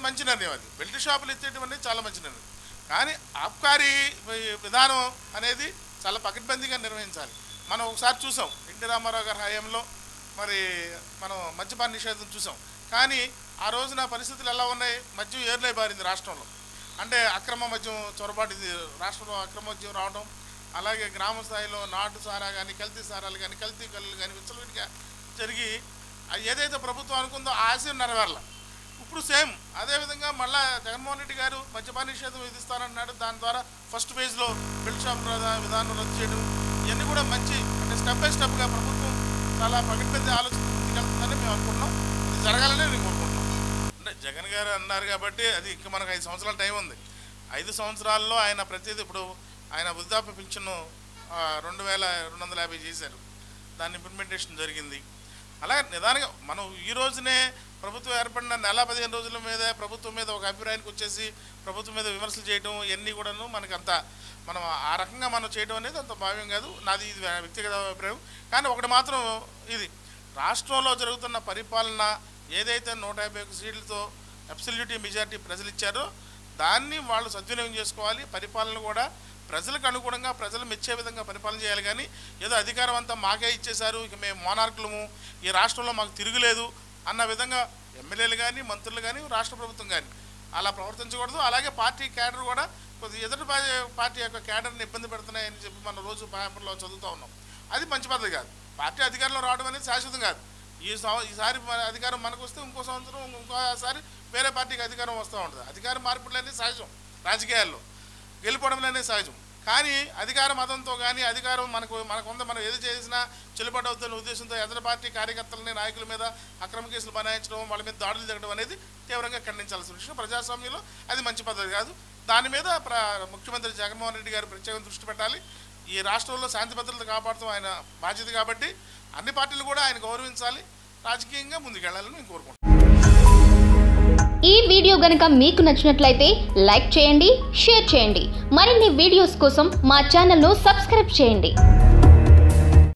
మంచి నిర్ణయం అది బెల్ట్ షాపులు ఎత్తేయడం అనేది చాలా మంచి నిర్ణయం కానీ ఆబ్కారీ వి- విధానం అనేది చాలా పకడ్బందీగా నిర్వహించాలి మనం ఒకసారి చూసాం ఎన్టీ రామారావు గారి హయాంలో మరి మనం మద్యపాన నిషేధం చూసాం కానీ ఆ రోజున పరిస్థితులు ఎలా ఉన్నాయి మద్యం ఏర్లై బారింది రాష్ట్రంలో అంటే అక్రమ మద్యం చొరబాటు ఇది రాష్ట్రంలో అక్రమ మద్యం రావడం అలాగే గ్రామ స్థాయిలో నాటు సారా కానీ కల్తీ సారాలు కానీ కల్తీ కళ్ళు కానీ విచ్చలవిడిగా జరిగి అది ఏదైతే ప్రభుత్వం అనుకుందో ఆ ఆశయం నెరవేరాల ఇప్పుడు సేమ్ అదేవిధంగా మళ్ళా జగన్మోహన్ రెడ్డి గారు మద్యపాన నిషేధం విధిస్తానన్నాడు దాని ద్వారా ఫస్ట్ ఫేజ్లో బెల్ట్ షాప్ విధా- విధానం రద్దు చేయడం ఇవన్నీ కూడా మంచి అంటే స్టెప్ బై స్టెప్గా ప్రభుత్వం చాలా పకడ్బందీ ఆలోచన ముందుకెళ్తుందని మేము అనుకుంటున్నాం అది జరగాలని నేను కోరుకుంటున్నాం అంటే జగన్ గారు అన్నారు కాబట్టి అది ఇంకా మనకు ఐదు సంవత్సరాల టైం ఉంది ఐదు సంవత్సరాల్లో ఆయన ప్రతిదీ ఇప్పుడు ఆయన వృద్ధాప్య పింఛను ఆ, రెండు వేల రెండు వందల యాభై చేశారు దాని ఇంప్లిమెంటేషన్ జరిగింది అలాగే నిదానంగా మనం ఈ రోజునే ప్రభుత్వం ఏర్పడిన నెల పదిహేను రోజుల మీద ప్రభుత్వం మీద ఒక అభిప్రాయానికి వచ్చేసి ప్రభుత్వం మీద విమర్శలు చేయడం ఇవన్నీ కూడాను మనకు అంత మనం ఆ రకంగా మనం చేయడం అనేది అంత భావ్యం కాదు నాది ఇది వ్యక్తిగత అభిప్రాయం కానీ ఒకటి మాత్రం ఇది రాష్ట్రంలో జరుగుతున్న పరిపాలన ఏదైతే నూట యాభై ఒక్క సీట్లతో అబ్సల్యూటీ మెజారిటీ ప్రజలు ఇచ్చారో దాన్ని వాళ్ళు సద్వినియోగం చేసుకోవాలి పరిపాలన కూడా ప్రజలకు అనుగుణంగా ప్రజలు మెచ్చే విధంగా పరిపాలన చేయాలి కానీ ఏదో అధికారం అంతా మాకే ఇచ్చేశారు ఇక మేము మోనార్కులము ఈ రాష్ట్రంలో మాకు తిరుగులేదు అన్న విధంగా ఎమ్మెల్యేలు కానీ మంత్రులు కానీ రాష్ట్ర ప్రభుత్వం కానీ అలా ప్రవర్తించకూడదు అలాగే పార్టీ క్యాడర్ కూడా కొద్ది ఎదుటి పా- పార్టీ యొక్క క్యాడర్ని ఇబ్బంది పెడుతున్నాయని చెప్పి మనం రోజు పేపర్లో చదువుతూ ఉన్నాం అది మంచి పద్ధతి కాదు పార్టీ అధికారంలో రావడం అనేది శాశ్వతం కాదు ఈ సం- ఈసారి మన అధికారం మనకు వస్తే ఇంకో సంవత్సరం ఇంకోసారి వేరే పార్టీకి అధికారం వస్తూ ఉంటుంది అధికారం మార్పులు అనేది సహజం రాజకీయాల్లో గెలిపోవడం అనేది సహజం కానీ అధికార మతంతో కానీ అధికారం మనకు మనకు ఉంద మనం ఏది చేసినా చెల్లుబాటు అవుతున్న ఉద్దేశంతో ఎదుటి పార్టీ కార్యకర్తలని నాయకుల మీద అక్రమ కేసులు బనాయించడం వాళ్ళ మీద దాడులు జరగడం అనేది తీవ్రంగా ఖండించాల్సిన విషయం ప్రజాస్వామ్యంలో అది మంచి పద్ధతి కాదు దాని మీద ప్ర ముఖ్యమంత్రి జగన్మోహన్ రెడ్డి గారు ప్రత్యేకంగా దృష్టి పెట్టాలి ఈ రాష్ట్రంలో శాంతి భద్రతలు కాపాడుతాం ఆయన బాధ్యత కాబట్టి అన్ని పార్టీలు కూడా ఆయన గౌరవించాలి రాజకీయంగా ముందుకెళ్లాలని నేను కోరుకుంటున్నాను ఈ వీడియో గనుక మీకు నచ్చినట్లయితే లైక్ చేయండి షేర్ చేయండి మరిన్ని వీడియోస్ కోసం మా ఛానల్ను సబ్స్క్రైబ్ చేయండి